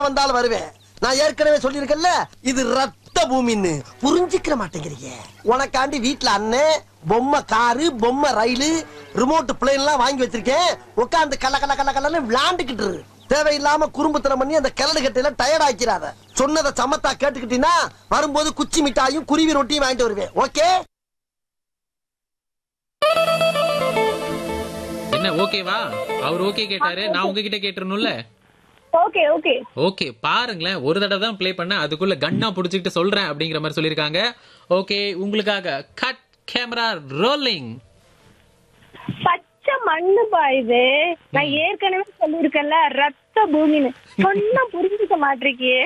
வந்தாலும் வருவேன் நான் ஏற்கனவே சொல்லியிருக்கேன்ல இது ரத்த பூமின்னு புரிஞ்சுக்கிற மாட்டேங்கிறீங்க உனக்காண்டி வீட்ல அண்ணன் பொம்மை காரு பொம்மை ரயிலு ரிமோட் பிளேன் எல்லாம் வாங்கி வச்சிருக்கேன் உட்காந்து கல்ல கல்ல கல்ல கல்லன்னு விளாண்டுக்கிட்டு இரு. தேவையில்லாம குறும்புத்தனம் பண்ணி அந்த கிளடு கட்டையில டயர்ட் ஆக்கிறாத சொன்னதை சமத்தா கேட்டுக்கிட்டீங்கன்னா வரும்போது குச்சி மிட்டாயும் குருவி ரொட்டியும் வாங்கிட்டு வருவேன் ஓகே என்ன ஓகேவா அவர் ஓகே கேட்டாரு நான் உங்ககிட்ட கேட்டுறணும்ல ஓகே ஓகே ஓகே பாருங்களேன் ஒரு தடவை தான் ப்ளே பண்ண அதுக்குள்ள கன்னா புடிச்சிட்டு சொல்றேன் அப்படிங்கிற மாதிரி சொல்லியிருக்காங்க ஓகே உங்களுக்காக கட் கேமரா ரோலிங் பச்சை மண்ணுப்பா இது நான் ஏற்கனவே சொல்லியிருக்கேன்ல ரத்த பூமின்னு சொன்னா புரிஞ்சுக்க மாட்டிருக்கியே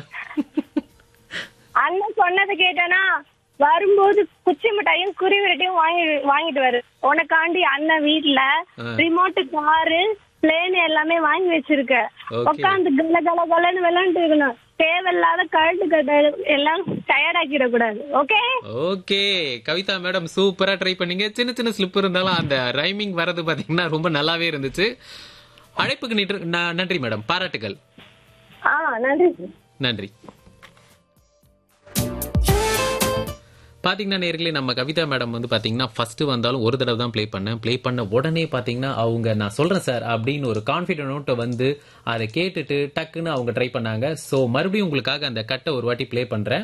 அண்ணன் சொன்னதை கேட்டானா வரும்போது குச்சி மிட்டாயும் குருவிரட்டையும் வாங்கி வாங்கிட்டு வரு உனக்காண்டி அண்ணன் வீட்ல ஆ. ரிமோட் காரு பிளேன் எல்லாமே வாங்கி வச்சிருக்க Okay. உட்காந்து கல கல கலன்னு விளையாண்டு இருக்கணும் தேவையில்லாத கழுத்து கட்ட எல்லாம் டயர்ட் ஆக்கிட கூடாது ஓகே ஓகே கவிதா மேடம் சூப்பரா ட்ரை பண்ணீங்க சின்ன சின்ன ஸ்லிப் இருந்தாலும் அந்த ரைமிங் வரது பாத்தீங்கன்னா ரொம்ப நல்லாவே இருந்துச்சு அழைப்புக்கு நின்று- ந- நன்றி மேடம் பாராட்டுகள் ஆ நன்றி நன்றி பாத்தீங்கன்னா நேர்களே நம்ம கவிதா மேடம் வந்து பாத்தீங்கன்னா ஃபர்ஸ்ட் வந்தாலும் ஒரு தடவை தான் ப்ளே பண்ணேன் ப்ளே பண்ண உடனே பாத்தீங்கன்னா அவங்க நான் சொல்றேன் சார் அப்படின்னு ஒரு கான்பிடன்ட் நோட்டை வந்து அதை கேட்டுட்டு டக்குன்னு அவங்க ட்ரை பண்ணாங்க சோ மறுபடியும் உங்களுக்காக அந்த கட்டை ஒரு வாட்டி ப்ளே பண்றேன்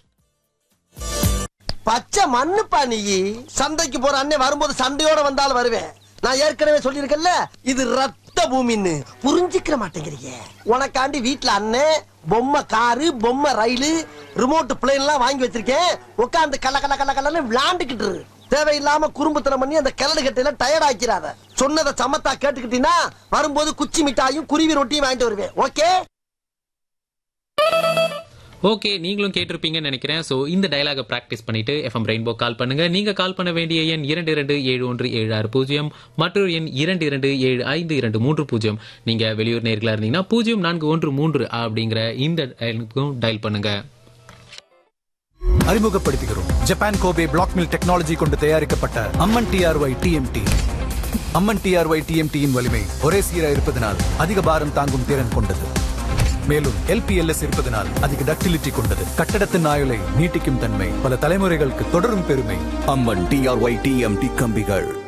பச்சை மண்ணுப்பா நீ சந்தைக்கு போற அண்ணன் வரும்போது சண்டையோட வந்தாலும் வருவேன் நான் ஏற்கனவே சொல்லியிருக்கேன்ல இது ரத்த பூமின்னு புரிஞ்சுக்கிற மாட்டேங்கிறீங்க உனக்காண்டி வீட்ல அண்ணன் பொம்மை காரு பொம்மை ரயிலு ரிமோட் பிளேன் எல்லாம் வாங்கி வச்சிருக்கேன் உட்காந்து கல்ல கல்ல கல்ல கல்லன்னு விளாண்டுக்கிட்டு இரு. தேவையில்லாம குறும்புத்தனம் பண்ணி அந்த கிளடு கட்டையில டயர்ட் ஆக்கிறாத சொன்னதை சமத்தா கேட்டுக்கிட்டீங்கன்னா வரும்போது குச்சி மிட்டாயும் குருவி ரொட்டியும் வாங்கிட்டு வருவேன் ஓகே ஓகே நீங்களும் கேட்டிருப்பீங்கன்னு நினைக்கிறேன் சோ இந்த டயலாக பிராக்டிஸ் பண்ணிட்டு எஃப்எம் ரெயின்போ கால் பண்ணுங்க நீங்க கால் பண்ண வேண்டிய எண் இரண்டு இரண்டு ஏழு ஒன்று ஏழு ஆறு பூஜ்ஜியம் மற்றொரு எண் இரண்டு இரண்டு ஏழு ஐந்து இரண்டு மூன்று பூஜ்ஜியம் நீங்க வெளியூர் நேர்களா இருந்தீங்கன்னா பூஜ்ஜியம் நான்கு ஒன்று மூன்று அப்படிங்கிற இந்த எண்ணுக்கும் டயல் பண்ணுங்க அறிமுகப்படுத்துகிறோம் Japan Kobe black mill technology கொண்டு தயாரிக்கப்பட்ட Amman TRY TMT Amman TRY டிஎம்டியின் வலிமை ஒரே சீரா இருப்பதனால் அதிக பாரம் தாங்கும் திறன் கொண்டது மேலும் எல்பிஎல்எஸ் இருப்பதனால் அதிக டக்டிலிட்டி கொண்டது கட்டடத்தின் ஆயுளை நீட்டிக்கும் தன்மை பல தலைமுறைகளுக்கு தொடரும் பெருமை அம்மன் டிஆர்ஒய் டிஎம்டி கம்பிகள்